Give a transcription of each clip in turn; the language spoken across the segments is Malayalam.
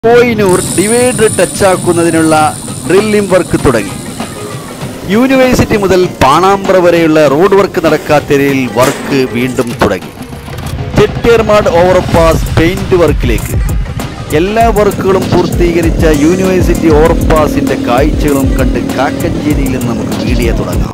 കോയിനൂർ ഡിവൈഡർ ടച്ചാക്കുന്നതിനുള്ള ഡ്രില്ലിംഗ് വർക്ക് തുടങ്ങി യൂണിവേഴ്സിറ്റി മുതൽ പാണാമ്പ്ര വരെയുള്ള റോഡ് വർക്ക് നടക്കാത്തതിൽ വർക്ക് വീണ്ടും തുടങ്ങി ചെട്ടിയർമാട് ഓവർപാസ് പെയിന്റ് വർക്കിലേക്ക് എല്ലാ വർക്കുകളും പൂർത്തീകരിച്ച യൂണിവേഴ്സിറ്റി ഓവർപാസിന്റെ കാഴ്ചകളും കണ്ട് കാക്കഞ്ചേരിയിൽ നിന്ന് നമുക്ക് വീഡിയോ തുടങ്ങാം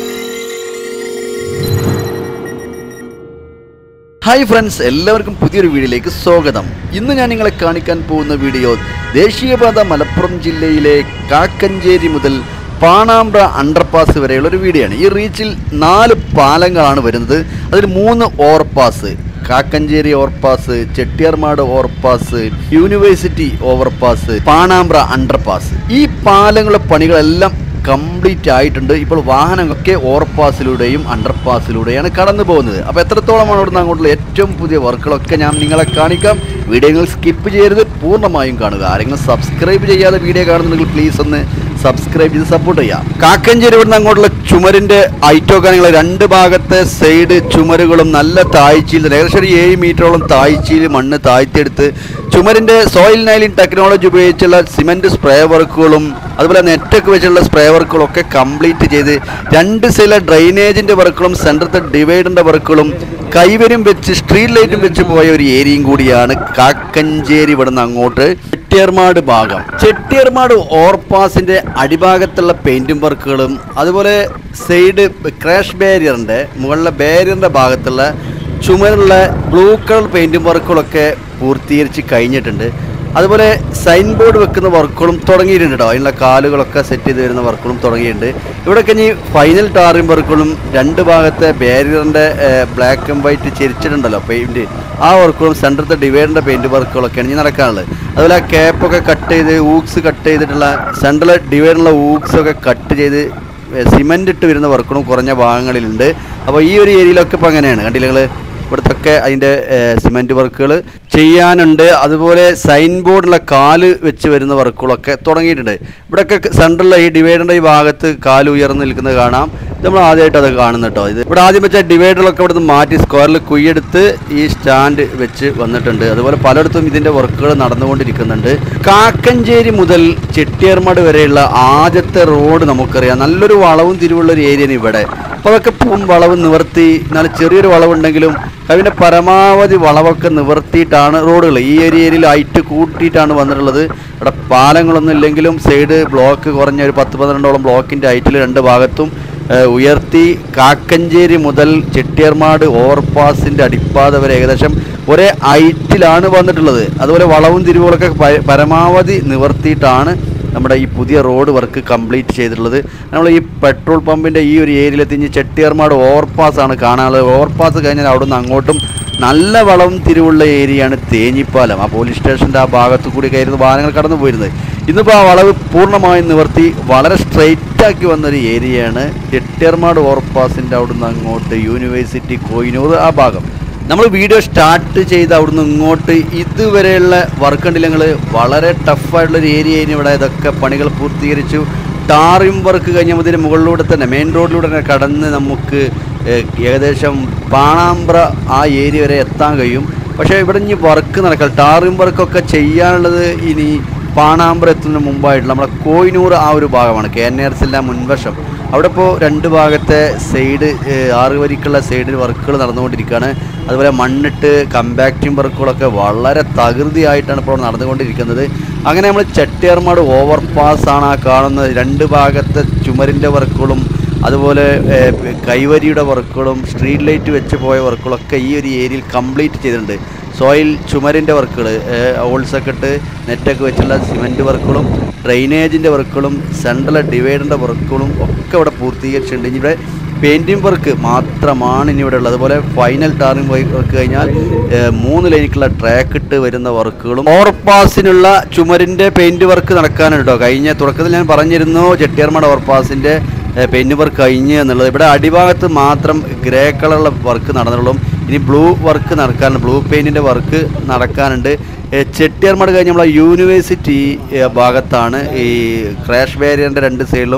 ഹായ് ഫ്രണ്ട്സ് എല്ലാവർക്കും പുതിയൊരു വീഡിയോയിലേക്ക് സ്വാഗതം ഇന്ന് ഞാൻ നിങ്ങളെ കാണിക്കാൻ പോകുന്ന വീഡിയോ ദേശീയപാത മലപ്പുറം ജില്ലയിലെ കാക്കഞ്ചേരി മുതൽ പാണാമ്പ്ര അണ്ടർപാസ് വരെയുള്ള ഒരു വീഡിയോ ആണ് ഈ റീച്ചിൽ നാല് പാലങ്ങളാണ് വരുന്നത് അതിൽ മൂന്ന് overpass Kakkanchery overpass Chettiyarmad overpass university overpass Panambra underpass ഈ പാലങ്ങളുടെ പണികളെല്ലാം കംപ്ലീറ്റ് ആയിട്ടുണ്ട് ഇപ്പോൾ വാഹനങ്ങളൊക്കെ ഓവർപാസിലൂടെയും അണ്ടർപാസിലൂടെയാണ് കടന്നു പോകുന്നത് അപ്പോൾ എത്രത്തോളമാണ് ഇവിടുന്ന് അങ്ങോട്ടുള്ള ഏറ്റവും പുതിയ വർക്കുകളൊക്കെ ഞാൻ നിങ്ങളെ കാണിക്കാം വീഡിയോകൾ സ്കിപ്പ് ചെയ്യരുത് പൂർണ്ണമായും കാണുക ആരെങ്കിലും സബ്സ്ക്രൈബ് ചെയ്യാതെ വീഡിയോ കാണുന്നുണ്ടെങ്കിൽ പ്ലീസ് ഒന്ന് സബ്സ്ക്രൈബ് ചെയ്ത് സപ്പോർട്ട് ചെയ്യാം കാക്കഞ്ചേരി ഇവിടുന്ന് അങ്ങോട്ടുള്ള ചുമരിൻ്റെ ഐറ്റോ കാര്യങ്ങൾ രണ്ട് ഭാഗത്തെ സൈഡ് ചുമരുകളും നല്ല താഴ്ചയിൽ തന്നെ ഏകദേശം ഒരു ഏഴ് മീറ്ററോളം താഴ്ചയിൽ മണ്ണ് താഴ്ത്തിയെടുത്ത് ചുമരിൻ്റെ സോയിൽ നൈലിംഗ് ടെക്നോളജി ഉപയോഗിച്ചുള്ള സിമെൻറ്റ് സ്പ്രേ വർക്കുകളും അതുപോലെ നെറ്റൊക്കെ വെച്ചുള്ള സ്പ്രേ വർക്കുകളും ഒക്കെ കംപ്ലീറ്റ് ചെയ്ത് രണ്ട് സൈഡിലെ ഡ്രൈനേജിൻ്റെ വർക്കുകളും സെൻറ്ററത്തെ ഡിവൈഡറിൻ്റെ വർക്കുകളും കൈവരും വെച്ച് സ്ട്രീറ്റ് ലൈറ്റും വെച്ച് പോയ ഒരു ഏരിയയും കൂടിയാണ് കാക്കഞ്ചേരി ഇവിടുന്ന് അങ്ങോട്ട് ചെട്ടിയർമാട് ഭാഗം ചെട്ടിയർമാട് ഓവർപാസിന്റെ അടിഭാഗത്തുള്ള പെയിന്റിംഗ് വർക്കുകളും അതുപോലെ സൈഡ് ക്രാഷ് ബാരിയറിന്റെ മുകളിലെ ബാരിയറിന്റെ ഭാഗത്തുള്ള ചുമരുള്ള ബ്ലൂ കളർ പെയിന്റിംഗ് വർക്കുകളൊക്കെ പൂർത്തീകരിച്ച് കഴിഞ്ഞിട്ടുണ്ട് അതുപോലെ സൈൻ ബോർഡ് വെക്കുന്ന വർക്കുകളും തുടങ്ങിയിട്ടുണ്ട് കേട്ടോ അതിനുള്ള കാലുകളൊക്കെ സെറ്റ് ചെയ്ത് വരുന്ന വർക്കുകളും തുടങ്ങിയിട്ടുണ്ട് ഇവിടെ ഇനി ഫൈനൽ ടാറിംഗ് വർക്കുകളും രണ്ട് ഭാഗത്തെ ബാരിയറിൻ്റെ ബ്ലാക്ക് ആൻഡ് വൈറ്റ് ചെരിച്ചിട്ടുണ്ടല്ലോ പെയിൻറ്റ് ആ വർക്കുകളും സെൻറ്ററത്തെ ഡിവൈഡറിൻ്റെ പെയിൻറ്റ് വർക്കുകളൊക്കെയാണ് ഇനി നടക്കാനുള്ളത് അതുപോലെ ആ ക്യാപ്പൊക്കെ കട്ട് ചെയ്ത് ഊക്സ് കട്ട് ചെയ്തിട്ടുള്ള സെൻട്രൽ ഡിവൈഡറിലുള്ള ഊക്സ് ഒക്കെ കട്ട് ചെയ്ത് സിമെൻ്റ് ഇട്ട് വരുന്ന വർക്കുകളും കുറഞ്ഞ ഭാഗങ്ങളിലുണ്ട് അപ്പോൾ ഈ ഒരു ഏരിയയിലൊക്കെ ഇപ്പോൾ അങ്ങനെയാണ് കണ്ടില്ല നിങ്ങൾ ഇവിടുത്തൊക്കെ അതിൻ്റെ സിമെൻറ്റ് വർക്കുകൾ ചെയ്യാനുണ്ട് അതുപോലെ സൈൻ ബോർഡിലുള്ള കാല് വെച്ച് വരുന്ന വർക്കുകളൊക്കെ തുടങ്ങിയിട്ടുണ്ട് ഇവിടെയൊക്കെ സെൻട്രലിലെ ഈ ഡിവൈഡറിൻ്റെ ഈ ഭാഗത്ത് കാല് ഉയർന്നു നിൽക്കുന്നത് കാണാം ഇത് നമ്മൾ ആദ്യമായിട്ട് അത് കാണുന്നു കേട്ടോ ഇത് ഇവിടെ ആദ്യം വെച്ച ഡിവൈഡറിലൊക്കെ ഇവിടുന്ന് മാറ്റി സ്ക്വയറിൽ കുയ്യെടുത്ത് ഈ സ്റ്റാൻഡ് വെച്ച് വന്നിട്ടുണ്ട് അതുപോലെ പലയിടത്തും ഇതിൻ്റെ വർക്കുകൾ നടന്നുകൊണ്ടിരിക്കുന്നുണ്ട് കാക്കഞ്ചേരി മുതൽ ചെട്ടിയാർമാട് വരെയുള്ള ആദ്യത്തെ റോഡ് നമുക്കറിയാം നല്ലൊരു വളവും തിരിവുള്ള ഒരു ഏരിയയാണ് ഇവിടെ അപ്പോൾ അതൊക്കെ പൂം വളവ് നിവർത്തി എന്നാൽ ചെറിയൊരു വളവുണ്ടെങ്കിലും അതിൻ്റെ പരമാവധി വളവൊക്കെ നിവർത്തിയിട്ടാണ് റോഡുകൾ ഈ ഒരു ഏരിയയിൽ ഹൈറ്റ് കൂട്ടിയിട്ടാണ് വന്നിട്ടുള്ളത് ഇവിടെ പാലങ്ങളൊന്നും ഇല്ലെങ്കിലും സൈഡ് ബ്ലോക്ക് കുറഞ്ഞ ഒരു പത്ത് പന്ത്രണ്ടോളം ബ്ലോക്കിൻ്റെ ഹൈറ്റിൽ രണ്ട് ഭാഗത്തും ഏഹ്, ഉയർത്തി കാക്കഞ്ചേരി മുതൽ ചെട്ടിയർമാട് ഓവർപാസിൻ്റെ അടിപ്പാത വരെ ഏകദേശം ഒരേ ഹൈറ്റിലാണ് വന്നിട്ടുള്ളത് അതുപോലെ വളവും തിരിവുകളൊക്കെ പ- പരമാവധി നിവർത്തിയിട്ടാണ് നമ്മുടെ ഈ പുതിയ റോഡ് വർക്ക് കംപ്ലീറ്റ് ചെയ്തിട്ടുള്ളത് നമ്മൾ ഈ പെട്രോൾ പമ്പിൻ്റെ ഈ ഒരു ഏരിയയിലെത്തി ഇനി ചെട്ടിയർമാട് ഓവർപാസ് ആണ് കാണാനുള്ളത് ഓവർപാസ് കഴിഞ്ഞാൽ അവിടുന്ന് അങ്ങോട്ടും നല്ല വളവും തിരിവുള്ള ഏരിയയാണ് തേഞ്ഞിപ്പാലം ആ പോലീസ് സ്റ്റേഷൻ്റെ ആ ഭാഗത്തു കൂടി കയറുന്ന വാഹനങ്ങൾ കടന്നു പോയിരുന്നത് ഇന്നിപ്പോൾ ആ വളവ് പൂർണ്ണമായും നിവർത്തി വളരെ സ്ട്രെയിറ്റ് ആക്കി വന്നൊരു ഏരിയയാണ് ചെട്ടിയർമാട് ഓവർപാസിൻ്റെ അവിടുന്ന് അങ്ങോട്ട് യൂണിവേഴ്സിറ്റി കോയിനൂർ ആ ഭാഗം നമ്മൾ വീഡിയോ സ്റ്റാർട്ട് ചെയ്ത് അവിടുന്ന് ഇങ്ങോട്ട് ഇതുവരെയുള്ള വർക്ക് ഉണ്ടല്ലോ നിങ്ങൾ വളരെ ടഫായിട്ടുള്ളൊരു ഏരിയ ഇവിടെ ഇതൊക്കെ പണികൾ പൂർത്തീകരിച്ചു ടാറിം വർക്ക് കഴിഞ്ഞ മുതൽ മുകളിലൂടെ തന്നെ മെയിൻ റോഡിലൂടെ തന്നെ കടന്ന് നമുക്ക് ഏഹ്, ഏകദേശം പാണാമ്പ്ര ആ ഏരിയ വരെ എത്താൻ കഴിയും പക്ഷേ ഇവിടെ ഇനി വർക്ക് നടക്കാം ടാറിം വർക്കൊക്കെ ചെയ്യാനുള്ളത് ഇനി പാണാമ്പ്ര എത്തുന്നതിന് മുമ്പായിട്ട് നമ്മളെ കോയിനൂർ ആ ഒരു ഭാഗമാണ് കെ എൻ എർസിൻ്റെ മുൻവശം അവിടെ ഇപ്പോൾ രണ്ട് ഭാഗത്തെ സൈഡ് ആറ് വരിക്കുള്ള സൈഡിൽ വർക്കുകൾ നടന്നുകൊണ്ടിരിക്കുകയാണ് അതുപോലെ മണ്ണിട്ട് കമ്പാക്റ്റിംഗ് വർക്കുകളൊക്കെ വളരെ തകൃതിയായിട്ടാണ് ഇപ്പോൾ നടന്നുകൊണ്ടിരിക്കുന്നത് അങ്ങനെ നമ്മൾ ചെട്ടിയാർമാട് ഓവർ പാസ് ആണ് ആ കാണുന്നത് രണ്ട് ഭാഗത്തെ ചുമരിൻ്റെ വർക്കുകളും അതുപോലെ ഏഹ്, കൈവരിയുടെ വർക്കുകളും സ്ട്രീറ്റ് ലൈറ്റ് വെച്ച് പോയ വർക്കുകളൊക്കെ ഈ ഒരു ഏരിയയിൽ കംപ്ലീറ്റ് ചെയ്തിട്ടുണ്ട് സോയിൽ ചുമരിൻ്റെ വർക്കുകൾ ഹോൾസൊക്കെ ഇട്ട് നെറ്റൊക്കെ വെച്ചുള്ള സിമെൻറ്റ് വർക്കുകളും ഡ്രെയിനേജിൻ്റെ വർക്കുകളും സെൻട്രൽ ഡിവൈഡറിൻ്റെ വർക്കുകളും ഒക്കെ ഇവിടെ പൂർത്തീകരിച്ചിട്ടുണ്ട് ഇനി ഇവിടെ പെയിൻറ്റിംഗ് വർക്ക് മാത്രമാണ് ഇനി ഇവിടെ ഉള്ളത് അതുപോലെ ഫൈനൽ ടാറിംഗ് വർക്ക് കഴിഞ്ഞാൽ ഏഹ്, മൂന്ന് ലൈനിക്കുള്ള ട്രാക്ക് ഇട്ട് വരുന്ന വർക്കുകളും ഓവർപാസിനുള്ള ചുമരിൻ്റെ പെയിൻറ്റ് വർക്ക് നടക്കാനുണ്ട് കേട്ടോ കഴിഞ്ഞ തുടക്കത്തിൽ ഞാൻ പറഞ്ഞിരുന്നു ചെട്ടിയാർമട ഓവർപാസിൻ്റെ പെയിൻറ് വർക്ക് കഴിഞ്ഞ് എന്നുള്ളത് ഇവിടെ അടിഭാഗത്ത് മാത്രം ഗ്രേ കളറുള്ള വർക്ക് നടന്നുള്ളൂ ഇനി ബ്ലൂ വർക്ക് നടക്കാനുണ്ട് ബ്ലൂ പെയിൻറ്റിൻ്റെ വർക്ക് നടക്കാനുണ്ട് ഏ, ചെട്ടിയാർമട് കഴിഞ്ഞ് നമ്മളെ യൂണിവേഴ്സിറ്റി ഏ, ഭാഗത്താണ് ഈ ക്രാഷ് ബാരിയറിൻ്റെ രണ്ട് സൈഡിലും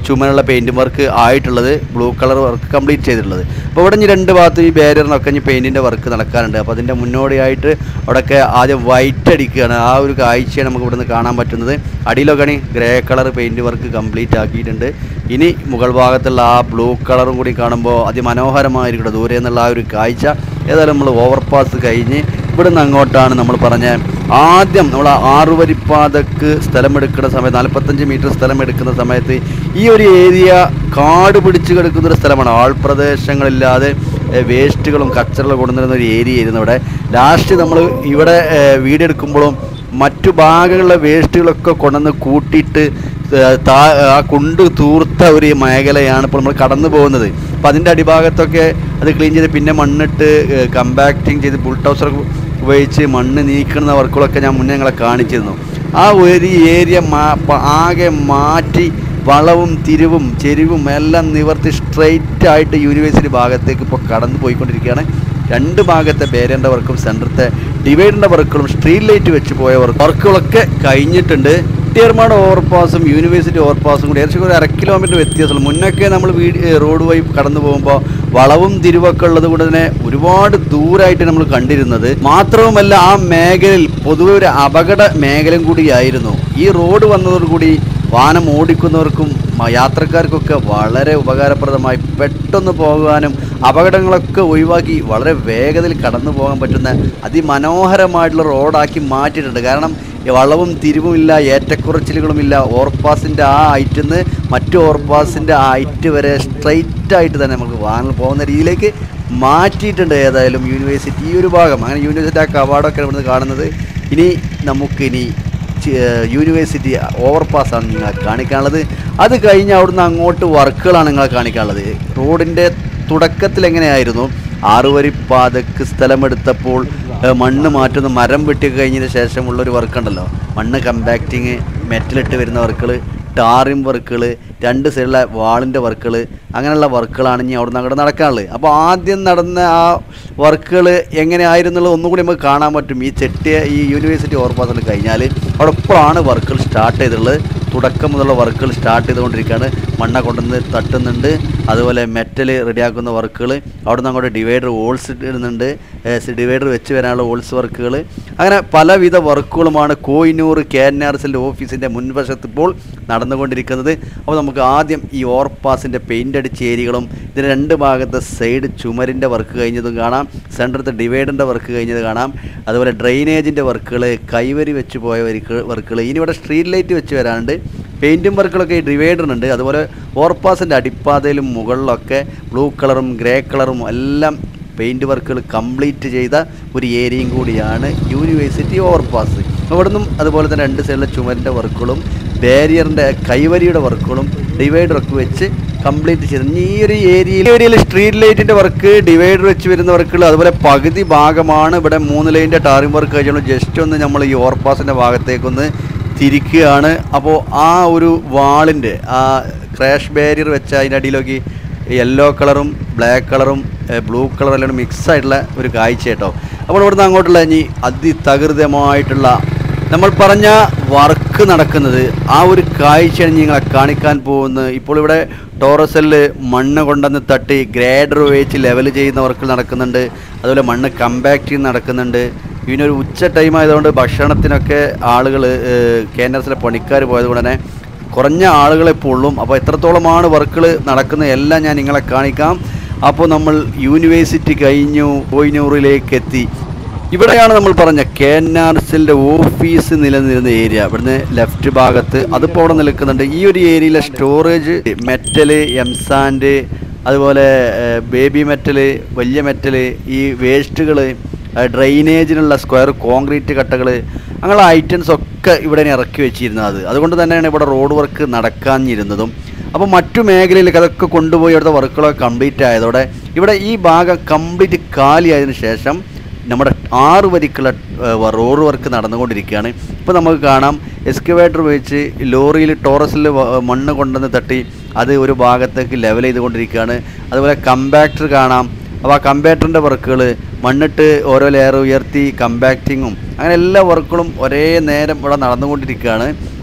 ചുമനുള്ള പെയിൻറ് വർക്ക് ആയിട്ടുള്ളത് ബ്ലൂ കളർ വർക്ക് കംപ്ലീറ്റ് ചെയ്തിട്ടുള്ളത് അപ്പോൾ ഇവിടെ ഇനി രണ്ട് ഭാഗത്ത് ഈ ബാരിയറിനൊക്കെ ഇനി പെയിൻറ്റിൻ്റെ വർക്ക് നടക്കാനുണ്ട് അപ്പോൾ അതിൻ്റെ മുന്നോടിയായിട്ട് അവിടെയൊക്കെ ആദ്യം വൈറ്റ് അടിക്കുകയാണ് ആ ഒരു കാഴ്ചയാണ് നമുക്ക് ഇവിടുന്ന് കാണാൻ പറ്റുന്നത് അടിയിലൊക്കെ grey colour paint work complete ആക്കിയിട്ടുണ്ട് ഇനി മുകൾ ഭാഗത്തുള്ള ആ ബ്ലൂ കളറും കൂടി കാണുമ്പോൾ അതിമനോഹരമായിരിക്കും ദൂരെ നിന്നുള്ള ആ ഒരു കാഴ്ച ഏതായാലും നമ്മൾ ഓവർപാസ് കഴിഞ്ഞ് ഇവിടുന്ന് അങ്ങോട്ടാണ് നമ്മൾ പറഞ്ഞ ആദ്യം നമ്മൾ ആറുവരിപ്പാതക്ക് സ്ഥലമെടുക്കുന്ന സമയത്ത് നാൽപ്പത്തഞ്ച് മീറ്റർ സ്ഥലം എടുക്കുന്ന സമയത്ത് ഈ ഒരു ഏരിയ കാട് പിടിച്ച് കിടക്കുന്ന ഒരു സ്ഥലമാണ് ആൾപ്രദേശങ്ങളില്ലാതെ ഏ, വേസ്റ്റുകളും കച്ചറകളും കൊണ്ടുവരുന്ന ഒരു ഏരിയ ആയിരുന്നു ഇവിടെ ലാസ്റ്റ് നമ്മൾ ഇവിടെ ഏ, വീഡിയോ എടുക്കുമ്പോഴും മറ്റു ഭാഗങ്ങളിലെ വേസ്റ്റുകളൊക്കെ കൊണ്ടുവന്ന് കൂട്ടിയിട്ട് ഏ, താ ആ കുണ്ട് തൂർത്ത ഒരു മേഖലയാണ് ഇപ്പോൾ നമ്മൾ കടന്നു പോകുന്നത് അപ്പോൾ അതിൻ്റെ അടിഭാഗത്തൊക്കെ അത് ക്ലീൻ ചെയ്ത് പിന്നെ മണ്ണിട്ട് കമ്പാക്റ്റിങ് ചെയ്ത് ബുൾട്ടൗസർ ഉപയോഗിച്ച് മണ്ണ് നീക്കുന്ന വർക്കുകളൊക്കെ ഞാൻ മുന്നേ നിങ്ങളെ കാണിച്ചിരുന്നു ആ ഒരു ഏരിയ മാ പ- ആകെ മാറ്റി വളവും തിരിവും ചെരിവും എല്ലാം നിവർത്തി സ്ട്രെയിറ്റ് ആയിട്ട് യൂണിവേഴ്സിറ്റി ഭാഗത്തേക്ക് ഇപ്പോൾ കടന്നു പോയിക്കൊണ്ടിരിക്കുകയാണ് രണ്ട് ഭാഗത്തെ ബേരൻ്റെ വർക്കും സെൻറ്ററത്തെ ഡിവൈഡറിൻ്റെ വർക്കുകളും സ്ട്രീറ്റ് ലൈറ്റ് വെച്ച് പോയ വർക്ക് വർക്കുകളൊക്കെ കഴിഞ്ഞിട്ടുണ്ട് ടിയർമാട് ഓവർപാസും യൂണിവേഴ്സിറ്റി ഓവർപാസും കൂടി ഏകദേശം ഒരു അര കിലോമീറ്റർ വ്യത്യാസമുള്ളൂ മുന്നൊക്കെ നമ്മൾ വീട് റോഡ് വഴി കടന്നു പോകുമ്പോൾ വളവും തിരിവൊക്കെ ഉള്ളത് കൊണ്ട് തന്നെ ഒരുപാട് ദൂരമായിട്ട് നമ്മൾ കണ്ടിരുന്നത് മാത്രവുമല്ല ആ മേഖലയിൽ പൊതുവെ ഒരു അപകട മേഖലയും കൂടിയായിരുന്നു ഈ റോഡ് വന്നതോടുകൂടി വാഹനം ഓടിക്കുന്നവർക്കും മ- യാത്രക്കാർക്കൊക്കെ വളരെ ഉപകാരപ്രദമായി പെട്ടെന്ന് പോകാനും അപകടങ്ങളൊക്കെ ഒഴിവാക്കി വളരെ വേഗതയിൽ കടന്നു പോകാൻ പറ്റുന്ന അതിമനോഹരമായിട്ടുള്ള റോഡാക്കി മാറ്റിയിട്ടുണ്ട് കാരണം ഈ വളവും തിരിവുമില്ല ഏറ്റക്കുറച്ചിലുകളുമില്ല ഓവർപാസിൻ്റെ ആ ഹൈറ്റിൽ നിന്ന് മറ്റു ഓവർപാസിൻ്റെ ആ ഹൈറ്റ് വരെ സ്ട്രൈറ്റ് ആയിട്ട് തന്നെ നമുക്ക് വാഹനങ്ങൾ പോകുന്ന രീതിയിലേക്ക് മാറ്റിയിട്ടുണ്ട് ഏതായാലും യൂണിവേഴ്സിറ്റി ഈ ഒരു ഭാഗം അങ്ങനെ യൂണിവേഴ്സിറ്റി ആ കവാടമൊക്കെ ഇവിടുന്ന് കാണുന്നത് ഇനി നമുക്കിനി ചി- യൂണിവേഴ്സിറ്റി ഓവർപാസ്സാണ് നിങ്ങളെ കാണിക്കാനുള്ളത് അത് കഴിഞ്ഞ് അവിടുന്ന് അങ്ങോട്ട് വർക്കുകളാണ് നിങ്ങളെ കാണിക്കാനുള്ളത് റോഡിൻ്റെ തുടക്കത്തിൽ എങ്ങനെയായിരുന്നു ആറുവരി പാതക്ക് സ്ഥലമെടുത്തപ്പോൾ ഏ, മണ്ണ് മാറ്റുന്ന മരം വെട്ടി കഴിഞ്ഞതിന് ശേഷമുള്ളൊരു വർക്ക് ഉണ്ടല്ലോ മണ്ണ് കമ്പാക്റ്റിങ് മെറ്റലിട്ട് വരുന്ന വർക്കുകൾ ടാറിംഗ് വർക്കുകൾ രണ്ട് സൈഡിലെ വാളിൻ്റെ വർക്കുകൾ അങ്ങനെയുള്ള വർക്കുകളാണ് ഇനി അവിടെ നിന്ന് അങ്ങോട്ട് നടക്കാനുള്ളത് അപ്പോൾ ആദ്യം നടന്ന ആ വർക്കുകൾ എങ്ങനെയായിരുന്നുള്ളത് ഒന്നുകൂടി നമുക്ക് കാണാൻ പറ്റും ഈ ചെട്ടിയ ഈ യൂണിവേഴ്സിറ്റി ഓർപ്പാസിൽ കഴിഞ്ഞാൽ അവിടെ ഇപ്പോഴാണ് വർക്കുകൾ സ്റ്റാർട്ട് ചെയ്തിട്ടുള്ളത് തുടക്കം മുതലുള്ള വർക്കുകൾ സ്റ്റാർട്ട് ചെയ്തുകൊണ്ടിരിക്കുകയാണ് മണ്ണ കൊണ്ടുവന്ന് തട്ടുന്നുണ്ട് അതുപോലെ മെറ്റൽ റെഡിയാക്കുന്ന വർക്കുകൾ അവിടെ നിന്ന് അങ്ങോട്ട് ഡിവൈഡർ ഹോൾസ് ഇടുന്നുണ്ട് ഡിവൈഡർ വെച്ച് വരാനുള്ള ഹോൾസ് വർക്കുകൾ അങ്ങനെ പലവിധ വർക്കുകളുമാണ് കോയിനൂർ കെ എൻ ആർ എസിൻ്റെ ഓഫീസിൻ്റെ മുൻവശത്ത് ഇപ്പോൾ നടന്നുകൊണ്ടിരിക്കുന്നത് അപ്പോൾ നമുക്ക് ആദ്യം ഈ ഓർപ്പാസിൻ്റെ പെയിൻ്റ് അടിച്ച ഏരിയകളും ഇതിൻ്റെ രണ്ട് ഭാഗത്തെ സൈഡ് ചുമരിൻ്റെ വർക്ക് കഴിഞ്ഞതും കാണാം സെൻറ്ററത്തെ ഡിവൈഡറിൻ്റെ വർക്ക് കഴിഞ്ഞത് കാണാം അതുപോലെ ഡ്രെയിനേജിൻ്റെ വർക്കുകൾ കൈവരി വെച്ച് പോയ വരിക്ക് വർക്കുകൾ ഇനി ഇവിടെ സ്ട്രീറ്റ് ലൈറ്റ് വെച്ച് വരാനുണ്ട് പെയിൻറ്റും വർക്കുകളൊക്കെ ഈ ഡിവൈഡറിനുണ്ട് അതുപോലെ ഓർപ്പാസിൻ്റെ അടിപ്പാതയിലും മുകളിലൊക്കെ ബ്ലൂ കളറും ഗ്രേ കളറും എല്ലാം പെയിൻറ് വർക്കുകൾ കംപ്ലീറ്റ് ചെയ്ത ഒരു ഏരിയയും കൂടിയാണ് യൂണിവേഴ്സിറ്റി ഓവർപാസ് അവിടെ നിന്നും അതുപോലെ തന്നെ രണ്ട് സൈഡിലെ ചുമരിൻ്റെ വർക്കുകളും ബാരിയറിൻ്റെ കൈവരിയുടെ വർക്കുകളും ഡിവൈഡറൊക്കെ വെച്ച് കംപ്ലീറ്റ് ചെയ്ത് ഇനി ഈ ഒരു ഏരിയയിൽ ഏരിയയിൽ സ്ട്രീറ്റ് ലൈറ്റിൻ്റെ വർക്ക് ഡിവൈഡർ വെച്ച് വരുന്ന വർക്കുകൾ അതുപോലെ പകുതി ഭാഗമാണ് ഇവിടെ മൂന്ന് ലൈൻ്റെ ടാറിംഗ് വർക്ക് കഴിഞ്ഞുള്ളൂ ജസ്റ്റ് ഒന്ന് നമ്മൾ ഈ ഓവർപാസിൻ്റെ ഭാഗത്തേക്കൊന്ന് തിരിക്കുകയാണ് അപ്പോൾ ആ ഒരു വാളിൻ്റെ ആ ക്രാഷ് ബാരിയർ വെച്ച അതിൻ്റെ അടിയിലേക്ക് യെല്ലോ കളറും ബ്ലാക്ക് കളറും ബ്ലൂ കളറും എല്ലാം മിക്സ് ആയിട്ടുള്ള ഒരു കാഴ്ച കേട്ടോ അപ്പോൾ ഇവിടുന്ന് അങ്ങോട്ടുള്ള ഇനി അതിതകൃതമായിട്ടുള്ള നമ്മൾ പറഞ്ഞ വർക്ക് നടക്കുന്നത് ആ ഒരു കാഴ്ചയാണ് ഇനി നിങ്ങളെ കാണിക്കാൻ പോകുന്നത് ഇപ്പോൾ ഇവിടെ ടോറസെല്ല് മണ്ണ് കൊണ്ടുവന്ന് തട്ടി ഗ്രേഡർ ഉപയോഗിച്ച് ലെവൽ ചെയ്യുന്ന വർക്ക് നടക്കുന്നുണ്ട് അതുപോലെ മണ്ണ് കമ്പാക്റ്റ് നടക്കുന്നുണ്ട് പിന്നെ ഒരു ഉച്ച ടൈം ആയതുകൊണ്ട് ഭക്ഷണത്തിനൊക്കെ ആളുകൾ കെ എൻ എസിലെ പണിക്കാർ പോയത് കൊണ്ട് തന്നെ കുറഞ്ഞ ആളുകളെ ഇപ്പോൾ ഉള്ളൂ അപ്പോൾ എത്രത്തോളമാണ് വർക്കുകൾ നടക്കുന്നത് എല്ലാം ഞാൻ നിങ്ങളെ കാണിക്കാം അപ്പോൾ നമ്മൾ യൂണിവേഴ്സിറ്റി കഴിഞ്ഞു കോയിനൂറിലേക്ക് എത്തി ഇവിടെയാണ് നമ്മൾ പറഞ്ഞ കെ എൻ ആർ എസിൻ്റെ ഓഫീസ് നിലനിരുന്ന ഏരിയ ഇവിടുന്ന് ലെഫ്റ്റ് ഭാഗത്ത് അതിപ്പോൾ അവിടെ നിൽക്കുന്നുണ്ട് ഈ ഒരു ഏരിയയിലെ സ്റ്റോറേജ് മെറ്റല് എംസാൻഡ് അതുപോലെ ബേബി മെറ്റല് വലിയ മെറ്റല് ഈ വേസ്റ്റുകൾ ഡ്രെയിനേജിനുള്ള സ്ക്വയർ കോൺക്രീറ്റ് കട്ടകൾ അങ്ങനെയുള്ള ഐറ്റംസ് ഒക്കെ ഇവിടെ ഇറക്കി വെച്ചിരുന്നത് അതുകൊണ്ട് തന്നെയാണ് ഇവിടെ റോഡ് വർക്ക് നടക്കാഞ്ഞിരുന്നതും അപ്പോൾ മറ്റു മേഖലയിലേക്ക് അതൊക്കെ കൊണ്ടുപോയി അവിടുത്തെ വർക്കുകളൊക്കെ കംപ്ലീറ്റ് ആയതോടെ ഇവിടെ ഈ ഭാഗം കംപ്ലീറ്റ് കാലിയായതിനു ശേഷം നമ്മുടെ ആറ് വരിക്കുള്ള ഏഹ്, റോഡ് വർക്ക് നടന്നുകൊണ്ടിരിക്കുകയാണ് ഇപ്പോൾ നമുക്ക് കാണാം എക്സ്കവേറ്റർ ഉപയോഗിച്ച് ലോറിയിൽ ടോറസിൽ മണ്ണ് കൊണ്ടുവന്ന് തട്ടി അത് ഒരു ഭാഗത്തേക്ക് ലെവൽ ചെയ്തുകൊണ്ടിരിക്കുകയാണ് അതുപോലെ കമ്പാക്ടർ കാണാം അപ്പോൾ ആ കമ്പാക്ടറിൻ്റെ വർക്കുകൾ മണ്ണിട്ട് ഓരോ ലെയർ ഉയർത്തി കമ്പാക്റ്റിങ്ങും അങ്ങനെ എല്ലാ വർക്കുകളും ഒരേ നേരം ഇവിടെ നടന്നുകൊണ്ടിരിക്കുകയാണ്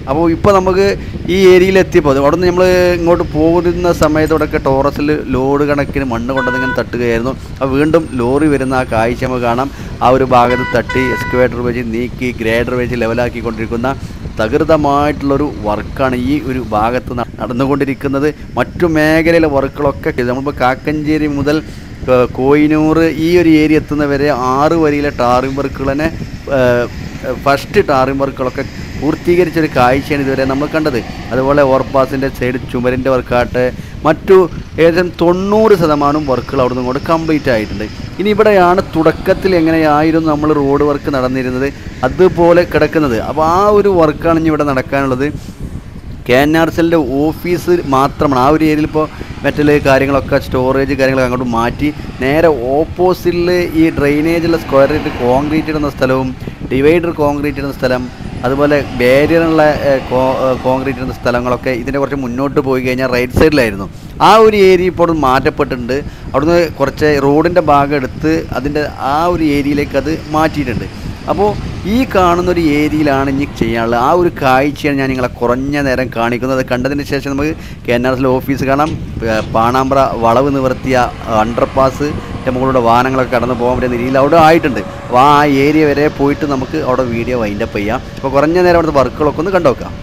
അപ്പോൾ ഇപ്പോൾ നമുക്ക് ഈ ഏരിയയിൽ എത്തിയപ്പോൾ അവിടെ നിന്ന് നമ്മൾ ഇങ്ങോട്ട് പോകുന്ന സമയത്തോടൊക്കെ ടോറസിൽ ലോഡ് കണക്കിന് മണ്ണ് കൊണ്ടത് ഇങ്ങനെ തട്ടുകയായിരുന്നു അപ്പോൾ വീണ്ടും ലോറി വരുന്ന ആ കാഴ്ച നമുക്ക് കാണാം ആ ഒരു ഭാഗത്ത് തട്ടി എക്സ്കവേറ്റർ വെച്ച് നീക്കി ഗ്രേഡർ വെച്ച് ലെവലാക്കിക്കൊണ്ടിരിക്കുന്ന തകൃതമായിട്ടുള്ളൊരു വർക്കാണ് ഈ ഒരു ഭാഗത്ത് ന- നടന്നുകൊണ്ടിരിക്കുന്നത് മറ്റു മേഖലയിലെ വർക്കുകളൊക്കെ ചെയ്തു. നമ്മളിപ്പോൾ കാക്കഞ്ചേരി മുതൽ ഏഹ്, കോയിനൂർ ഈ ഒരു ഏരിയ എത്തുന്നവരെ ആറ് വരിയിലെ ടാറിംഗ് വർക്കുകൾ തന്നെ ഏഹ്, ഫസ്റ്റ് ടാറിംഗ് വർക്കുകളൊക്കെ പൂർത്തീകരിച്ചൊരു കാഴ്ചയാണ് ഇതുവരെ നമ്മൾ കണ്ടത് അതുപോലെ ഓവർപാസിൻ്റെ സൈഡ് ചുമരിൻ്റെ വർക്കാട്ടെ മറ്റു ഏകദേശം തൊണ്ണൂറ് ശതമാനം വർക്കുകൾ അവിടെ നിന്ന് ഇങ്ങോട്ട് കംപ്ലീറ്റ് ആയിട്ടുണ്ട് ഇനി ഇവിടെയാണ് തുടക്കത്തിൽ എങ്ങനെയായിരുന്നു നമ്മൾ റോഡ് വർക്ക് നടന്നിരുന്നത് അതുപോലെ കിടക്കുന്നത് അപ്പോൾ ആ ഒരു വർക്കാണ് ഇനി ഇവിടെ നടക്കാനുള്ളത് കെ എൻ ആർ സെല്ലിൻ്റെ ഓഫീസ് മാത്രമാണ് ആ ഒരു ഏരിയയിൽ ഇപ്പോൾ മെറ്റൽ കാര്യങ്ങളൊക്കെ സ്റ്റോറേജ് കാര്യങ്ങളൊക്കെ അങ്ങോട്ട് മാറ്റി നേരെ ഓപ്പോസിറ്റിൽ ഈ ഡ്രെയിനേജുള്ള സ്ക്വയർ റേറ്റ് കോൺക്രീറ്റ് ഇടുന്ന സ്ഥലവും ഡിവൈഡർ കോൺക്രീറ്റ് ഇടുന്ന സ്ഥലം അതുപോലെ ബാരിയറുള്ള കോൺക്രീറ്റ് ഇടുന്ന സ്ഥലങ്ങളൊക്കെ ഇതിൻ്റെ കുറച്ച് മുന്നോട്ട് പോയി കഴിഞ്ഞാൽ റൈറ്റ് സൈഡിലായിരുന്നു ആ ഒരു ഏരിയ ഇപ്പോൾ അവിടെ മാറ്റപ്പെട്ടിട്ടുണ്ട് അവിടുന്ന് കുറച്ച് റോഡിൻ്റെ ഭാഗം എടുത്ത് അതിൻ്റെ ആ ഒരു ഏരിയയിലേക്ക് അത് മാറ്റിയിട്ടുണ്ട് അപ്പോൾ ഈ കാണുന്ന ഒരു ഏരിയയിലാണ് ഇനി ചെയ്യാനുള്ളത് ആ ഒരു കാഴ്ചയാണ് ഞാൻ നിങ്ങളെ കുറഞ്ഞ നേരം കാണിക്കുന്നത് അത് കണ്ടതിന് ശേഷം നമുക്ക് കെ എൻ ആർ എസിലെ ഓഫീസ് കാണാം ഏ, പാണാമ്പ്ര വളവ് നിവർത്തിയ അണ്ടർപാസ് മുകളിലൂടെ വാഹനങ്ങളൊക്കെ കടന്നു പോകാൻ പറ്റുന്ന രീതിയിൽ അവിടെ ആയിട്ടുണ്ട് അപ്പോൾ ആ ഏരിയ വരെ പോയിട്ട് നമുക്ക് അവിടെ വീഡിയോ വൈൻഡപ്പ് ചെയ്യാം അപ്പോൾ കുറഞ്ഞ നേരം അവിടുത്തെ വർക്കുകളൊക്കെ ഒന്ന് കണ്ടുനോക്കാം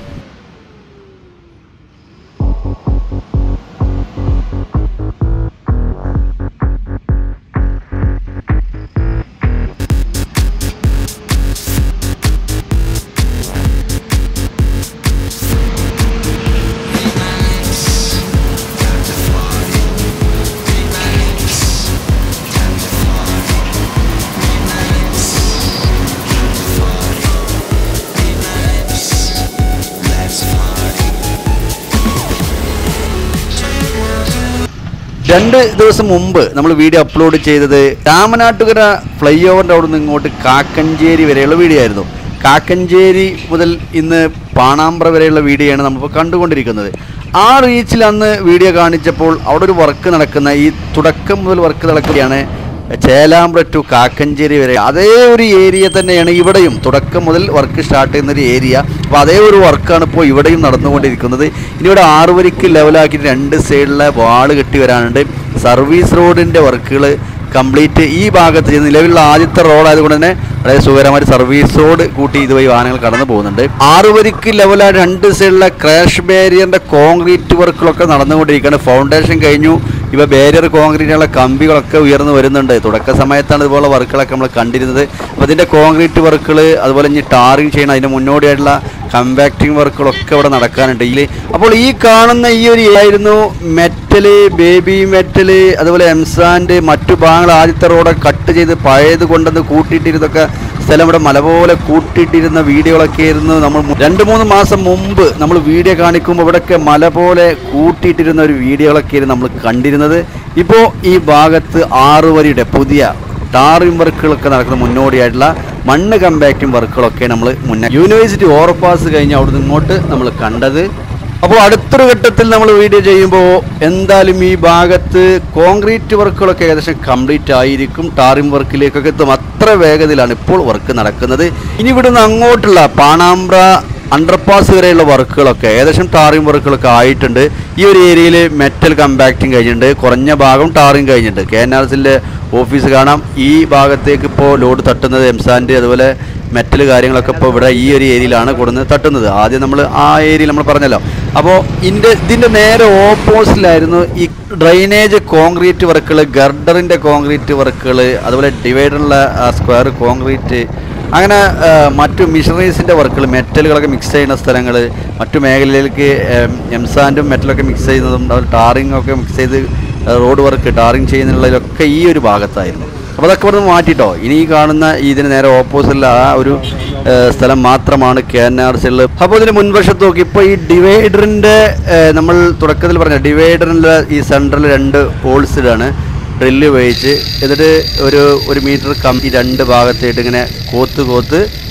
രണ്ട് ദിവസം മുമ്പ് നമ്മൾ വീഡിയോ അപ്ലോഡ് ചെയ്തത് രാമനാട്ടുകര ഫ്ലൈ ഓവറിൻ്റെ അവിടെ നിന്ന് ഇങ്ങോട്ട് കാക്കഞ്ചേരി വരെയുള്ള വീഡിയോ ആയിരുന്നു കാക്കഞ്ചേരി മുതൽ ഇന്ന് പാണാമ്പ്ര വരെയുള്ള വീഡിയോ ആണ് നമ്മളിപ്പോൾ കണ്ടുകൊണ്ടിരിക്കുന്നത് ആ റീച്ചിൽ അന്ന് വീഡിയോ കാണിച്ചപ്പോൾ അവിടെ ഒരു വർക്ക് നടക്കുന്ന ഈ തുടക്കം മുതൽ വർക്ക് നടക്കുകയാണ് ചേലാമ്പ്ര ടു കാക്കഞ്ചേരി വരെ അതേ ഒരു ഏരിയ തന്നെയാണ് ഇവിടെയും തുടക്കം മുതൽ വർക്ക് സ്റ്റാർട്ട് ചെയ്യുന്ന ഒരു ഏരിയ അപ്പോൾ അതേ ഒരു വർക്കാണ് ഇപ്പോൾ ഇവിടെയും നടന്നുകൊണ്ടിരിക്കുന്നത് ഇനി ഇവിടെ ആറ് വരിക്ക് ലെവലാക്കിയിട്ട് രണ്ട് സൈഡിലെ വാള് കെട്ടി വരാനുണ്ട് സർവീസ് റോഡിൻ്റെ വർക്കുകൾ കംപ്ലീറ്റ് ഈ ഭാഗത്ത് ചെയ്യുന്ന നിലവിലുള്ള ആദ്യത്തെ റോഡായതുകൊണ്ട് തന്നെ വളരെ സുഖകരമായിട്ട് സർവീസ് റോഡ് കൂട്ടി ഇതുവഴി വാഹനങ്ങൾ കടന്നു പോകുന്നുണ്ട് ആറ് വരിക്ക് ലെവലായ രണ്ട് സൈഡിലെ ക്രാഷ് ബാരിയറിൻ്റെ കോൺക്രീറ്റ് വർക്കുകളൊക്കെ നടന്നുകൊണ്ടിരിക്കുകയാണ് ഫൗണ്ടേഷൻ കഴിഞ്ഞു ഇവ ബാരിയർ കോൺക്രീറ്റുള്ള കമ്പികളൊക്കെ ഉയർന്നു വരുന്നുണ്ട് തുടക്ക സമയത്താണ് ഇതുപോലെ വർക്കുകളൊക്കെ നമ്മൾ കണ്ടിരുന്നത് അപ്പോൾ ഇതിൻ്റെ കോൺക്രീറ്റ് വർക്കുകൾ അതുപോലെ ഇനി ടാറിങ് ചെയ്യണം അതിൻ്റെ മുന്നോടിയായിട്ടുള്ള കമ്പാക്റ്റിംഗ് വർക്കുകളൊക്കെ ഇവിടെ നടക്കാനുണ്ട് ഇതിൽ അപ്പോൾ ഈ കാണുന്ന ഈ ഒരു ആയിരുന്നു മെറ്റല് ബേബി മെറ്റല് അതുപോലെ എംസാൻഡ് മറ്റു ഭാഗങ്ങൾ ആദ്യത്തെ റോഡ് കട്ട് ചെയ്ത് പഴയത് കൊണ്ടുവന്ന് കൂട്ടിയിട്ടിരുന്നൊക്കെ സ്ഥലം ഇവിടെ മല പോലെ കൂട്ടിയിട്ടിരുന്ന വീഡിയോകളൊക്കെ ആയിരുന്നു നമ്മൾ മു- രണ്ട് മൂന്ന് മാസം മുമ്പ് നമ്മൾ വീഡിയോ കാണിക്കുമ്പോൾ ഇവിടെയൊക്കെ മല പോലെ കൂട്ടിയിട്ടിരുന്ന ഒരു വീഡിയോകളൊക്കെ ആയിരുന്നു നമ്മൾ കണ്ടിരുന്നത് ഇപ്പോൾ ഈ ഭാഗത്ത് ആറ് വരിയുടെ പുതിയ ടാറിംഗ് വർക്കുകളൊക്കെ നടക്കുന്ന മുന്നോടിയായിട്ടുള്ള മണ്ണ് കമ്പാക്റ്റിംഗ് വർക്കുകളൊക്കെ നമ്മൾ മുന്നേ യൂണിവേഴ്സിറ്റി ഓവർപാസ് കഴിഞ്ഞ് അവിടുന്ന് ഇങ്ങോട്ട് നമ്മൾ കണ്ടത് അപ്പോൾ അടുത്തൊരു ഘട്ടത്തിൽ നമ്മൾ വീഡിയോ ചെയ്യുമ്പോൾ എന്തായാലും ഈ ഭാഗത്ത് കോൺക്രീറ്റ് വർക്കുകളൊക്കെ ഏകദേശം കംപ്ലീറ്റ് ആയിരിക്കും ടാറിംഗ് വർക്കിലേക്കൊക്കെ എത്തും അത്ര വേഗതയിലാണ് ഇപ്പോൾ വർക്ക് നടക്കുന്നത് ഇനി ഇവിടുന്ന് അങ്ങോട്ടുള്ള പാണാമ്പ്ര അണ്ടർപാസ് വരെയുള്ള വർക്കുകളൊക്കെ ഏകദേശം ടാറിംഗ് വർക്കുകളൊക്കെ ആയിട്ടുണ്ട് ഈ ഒരു ഏരിയയിൽ മെറ്റൽ കമ്പാക്റ്റിംഗ് കഴിഞ്ഞിട്ടുണ്ട് കുറഞ്ഞ ഭാഗം ടാറിംഗ് കഴിഞ്ഞിട്ടുണ്ട് കെ എൻ ആർ എസിൻ്റെ ഓഫീസ് കാണാം ഈ ഭാഗത്തേക്ക് ഇപ്പോൾ ലോഡ് തട്ടുന്നത് എംസാൻഡ് അതുപോലെ മെറ്റൽ കാര്യങ്ങളൊക്കെ ഇപ്പോൾ ഇവിടെ ഈ ഒരു ഏരിയയിലാണ് കൊടുന്ന് തട്ടുന്നത് ആദ്യം നമ്മൾ ആ ഏരിയയിൽ നമ്മൾ പറഞ്ഞല്ലോ അപ്പോൾ ഇതിൻ്റെ ഇതിൻ്റെ നേരെ ഓപ്പോസിറ്റിലായിരുന്നു ഈ ഡ്രൈനേജ് കോൺക്രീറ്റ് വർക്കുകൾ ഗർഡറിൻ്റെ കോൺക്രീറ്റ് വർക്കുകൾ അതുപോലെ ഡിവൈഡറുള്ള സ്ക്വയർ കോൺക്രീറ്റ് അങ്ങനെ ആ, മറ്റു മിഷനറീസിൻ്റെ വർക്കുകൾ മെറ്റലുകളൊക്കെ മിക്സ് ചെയ്യുന്ന സ്ഥലങ്ങൾ മറ്റു മേഖലയിലേക്ക് എംസാൻഡും മെറ്റലൊക്കെ മിക്സ് ചെയ്യുന്നതും അതുപോലെ ടാറിംഗ് ഒക്കെ മിക്സ് ചെയ്ത് റോഡ് വർക്ക് ടാറിംഗ് ചെയ്യുന്നതിലൊക്കെ ഈ ഒരു ഭാഗത്തായിരുന്നു അപ്പോൾ അതൊക്കെ ഇവിടെ നിന്ന് മാറ്റിട്ടോ ഇനി ഈ കാണുന്ന ഇതിന് നേരെ ഓപ്പോസിറ്റിൽ ആ ഒരു ആ, സ്ഥലം മാത്രമാണ് കെ എൻ ആർ സിയിൽ അപ്പോൾ ഇതിന് മുൻവശത്ത് നോക്കി ഇപ്പോൾ ഈ ഡിവൈഡറിൻ്റെ നമ്മൾ തുടക്കത്തിൽ പറഞ്ഞ ഡിവൈഡറിൻ്റെ ഈ സെൻട്രൽ രണ്ട് ഹോൾസ് ഇടാണ് ഡ്രില്ല് ഉപയോഗിച്ച് എന്നിട്ട് ഒരു ഒരു മീറ്റർ കമ്പി രണ്ട് ഭാഗത്തായിട്ട് ഇങ്ങനെ കോത്ത് കോത്ത്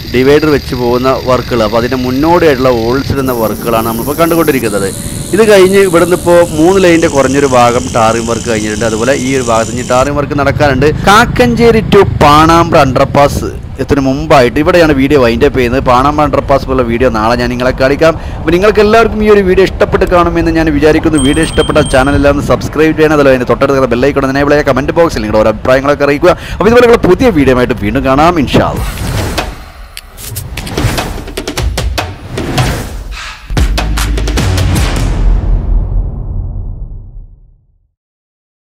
ഡിവൈഡർ വെച്ച് പോകുന്ന വർക്കുകൾ അപ്പോൾ അതിൻ്റെ മുന്നോടിയായിട്ടുള്ള ഹോൾസിടുന്ന വർക്കുകളാണ് നമ്മളിപ്പോൾ കണ്ടുകൊണ്ടിരിക്കുന്നത് ഇത് കഴിഞ്ഞ് ഇവിടുന്ന് ഇപ്പോൾ മൂന്ന് ലൈനിൻ്റെ കുറഞ്ഞൊരു ഭാഗം ടാറിംഗ് വർക്ക് കഴിഞ്ഞിട്ടുണ്ട് അതുപോലെ ഈ ഒരു ഭാഗത്ത് ഇനി ടാറിംഗ് വർക്ക് നടക്കാനുണ്ട് കാക്കഞ്ചേരി ടു പാണാമ്പ്ര അണ്ടർപാസ് എത്തിന് മുമ്പായിട്ട് ഇവിടെയാണ് വീഡിയോ വൈൻഡപ്പ് ചെയ്യുന്നത് പാണാമ്പ്ര അണ്ടർപാസ് പോലുള്ള വീഡിയോ നാളെ ഞാൻ നിങ്ങളെ കാണിക്കാം അപ്പോൾ നിങ്ങൾക്ക് എല്ലാവർക്കും ഈ ഒരു വീഡിയോ ഇഷ്ടപ്പെട്ട് കാണുമെന്ന് ഞാൻ വിചാരിക്കുന്നു വീഡിയോ ഇഷ്ടപ്പെട്ട ചാനൽ എല്ലാം ഒന്ന് സബ്സ്ക്രൈബ് ചെയ്യണം അതുപോലെ അതിൻ്റെ തൊട്ടടുത്ത ബെല്ലൈക്കണം എനേബിൾ ചെയ്യുക കമൻറ്റ് ബോക്സിൽ നിങ്ങളുടെ ഓരോ അഭിപ്രായങ്ങളൊക്കെ അറിയിക്കുക അപ്പോൾ ഇതുപോലെയുള്ള പുതിയ വീഡിയോ ആയിട്ട് വീണ്ടും കാണാം ഇൻഷാല്ല